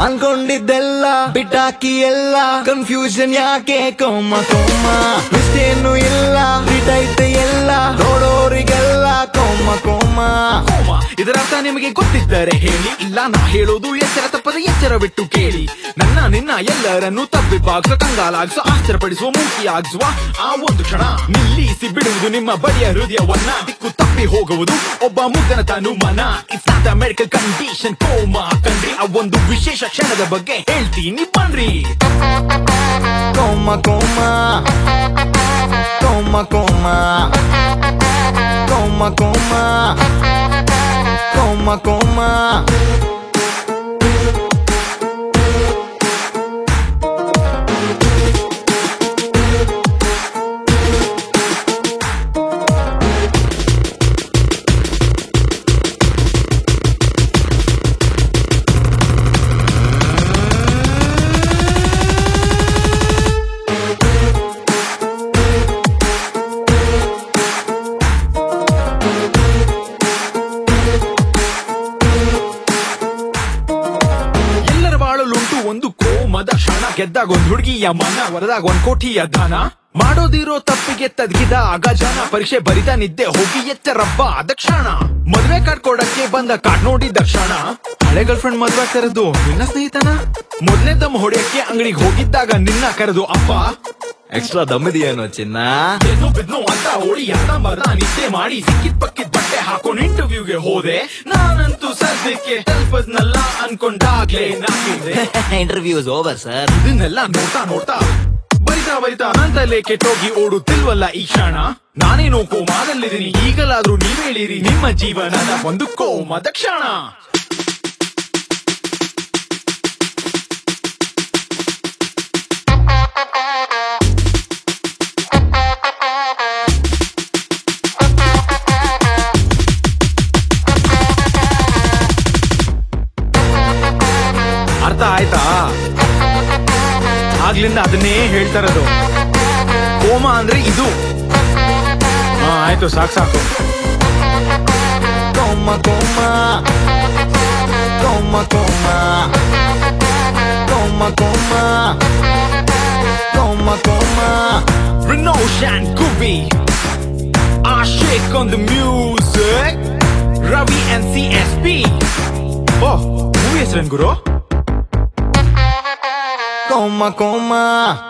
ಅನ್ಕೊಂಡಿದ್ದೆಲ್ಲ ಬಿಟ್ಟಾಕಿ ಎಲ್ಲ ಕನ್ಫ್ಯೂಷನ್ ಯಾಕೆ ಕೋಮ ಕೋಮ ಇಷ್ಟೇನು ಇಲ್ಲ ಬಿಟ್ಟೈತೆ ಎಲ್ಲ ನೋಡೋರಿಗೆಲ್ಲ ಕೋಮ ಕೋಮ ಕೋಮ ಇದರರ್ಥ ನಿಮಗೆ ಗೊತ್ತಿದ್ದರೆ ಹೇಳಿ ಇಲ್ಲ ನಾ ಹೇಳೋದು ಎಚ್ಚರ ತಪ್ಪದ ಎಚ್ಚರ ಬಿಟ್ಟು ಕೇಳಿ ನನ್ನ ನಿನ್ನ ಎಲ್ಲರನ್ನು ತಬ್ಬಿಬ್ಬಾಗಿಸೋ ಕಂಗಾಲಾಗಿಸೋ ಆಶ್ಚರ್ಯಪಡಿಸುವ ಮೂಕಿಯಾಗಿಸುವ ಆ ಒಂದು ಕ್ಷಣ ನಿಲ್ಲಿಸಿ ಬಿಡುವುದು ನಿಮ್ಮ ಬಡಿಯ ಹೃದಯವನ್ನ ದಿಕ್ಕು ತಪ್ಪಿ ಹೋಗುವುದು ಒಬ್ಬ ಮುಗ್ಧನ ತನು ಮನ it's not a medical condition coma ಕಣ್ರಿ ಆ ಒಂದು ವಿಶೇಷ ಕ್ಷಣದ ಬಗ್ಗೆ ಹೇಳ್ತೀನಿ ಬನ್ರಿ ಕೋಮ coma coma coma coma coma coma ಕೋಮ ಎಲ್ಲರ ಬಾಳಲುಂಟು ಒಂದು ಕೋಮದ ಕ್ಷಣ ಗೆದ್ದಾಗ ಒಂದ್ ಹುಡುಗಿಯ ಮನ ವರದಾಗ ಒಂದ್ ಕೋಟಿಯ ದಾನ ಮಾಡೋದಿರೋ ತಪ್ಪಿಗೆ ತದ್ಗಿದ ಆಗ ಜನ ಪರೀಕ್ಷೆ ಬರಿತಾ ನಿದ್ದೆ ಹೋಗಿ ಎಚ್ಚರಬ್ಬ ಆದ ಕ್ಷಣ ಮದ್ವೆ ಕಾರ್ಡ್ ಕೊಡಕ್ಕೆ ಬಂದ ಕಾರ್ಡ್ ನೋಡಿದ ಕ್ಷಣ ಹಳೆ ಗರ್ಲ್ ಫ್ರೆಂಡ್ ಮದ್ವೆ ಕರೆದು ನಿನ್ನ ಸ್ನೇಹಿತನ ಮೊದ್ಲೇ ದಮ್ ಹೊಡೆಯಕ್ಕೆ ಅಂಗಡಿಗೆ ಹೋಗಿದ್ದಾಗ ನಿನ್ನ ಕರೆದು ಅಪ್ಪ ಎಕ್ಸ್ಟ್ರಾ ದಮ್ಮಿದೆಯೇನೋ ಚಿನ್ನ ಎನ್ನು ಬಿದ್ನು ಅಂತ ಓಡಿ ಅರ್ಧ ಮರ್ದ ನಿದ್ದೆ ಮಾಡಿ ಸಿಕ್ಕಿದ್ ಪಕ್ಕಿದ್ ಬಟ್ಟೆ ಹಾಕೊಂಡು ಇಂಟರ್ವ್ಯೂಗೆ ಹೋದೆ ನಾನಂತೂ ಸದ್ಯಕ್ಕೆ ತಲುಪದ್ನಲ್ಲ ಅನ್ಕೊಂಡಾಗ್ಲೇ ನಾಕಿದೆ ಇಂಟರ್ವ್ಯೂಸ್ ಓವರ್ ಸರ್ ಇದನ್ನೆಲ್ಲ ನೋಡ್ತಾ ನೋಡ್ತಾ ಬರಿತಾ ಬರಿತಾ ನಂತಲೇ ಕೆಟ್ಟೋಗಿ ಓಡುತ್ತಿಲ್ವಲ್ಲ ಈ ಕ್ಷಣ ನಾನೇನೋ ಕೋಮಾದಲ್ಲಿದ್ದೀನಿ ಈಗಲಾದ್ರೂ ನೀವ್ ಹೇಳಿರಿ ನಿಮ್ಮ ಜೀವನದ ಒಂದು ಕೋಮದ ಕ್ಷಣ ಅರ್ಥ ಆಯ್ತಾ ಆಗ್ಲಿಂದ ಅದನ್ನೇ ಹೇಳ್ತಾ ಇರೋದು ಕೋಮ ಅಂದ್ರೆ ಇದು ಹಾ ಆಯ್ತು ಸಾಕು ಸಾಕು coma coma coma coma coma coma coma coma Renoshan Gubi Ashik on the music Ravi and CSP Oh, movie ಹೆಸರೇನ್ ಗುರು ಕೋಮ ಕೋಮ